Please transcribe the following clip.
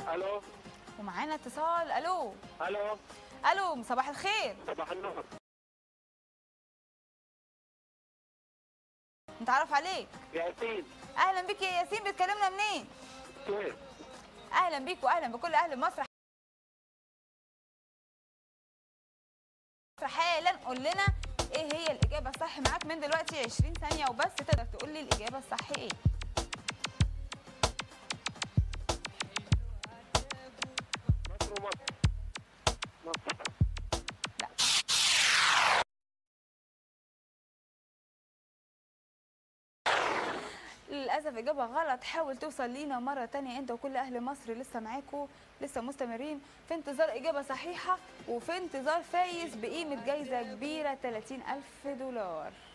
الو ومعانا اتصال الو الو الو صباح الخير صباح النور نتعرف عليك ياسين اهلا بيك يا ياسين بتكلمنا منين كيف اهلا بيك واهلا بكل اهل مصر حالا قول لنا ايه هي الاجابه الصح معاك من دلوقتي 20 ثانيه وبس تقدر تقول لي الاجابه الصح ايه مصر ومصر مصر لا للاسف اجابه غلط حاول توصل لينا مره تانية انت وكل اهل مصر لسه معاكم لسه مستمرين في انتظار اجابه صحيحه وفي انتظار فايز بقيمه جايزه كبيره 30000 دولار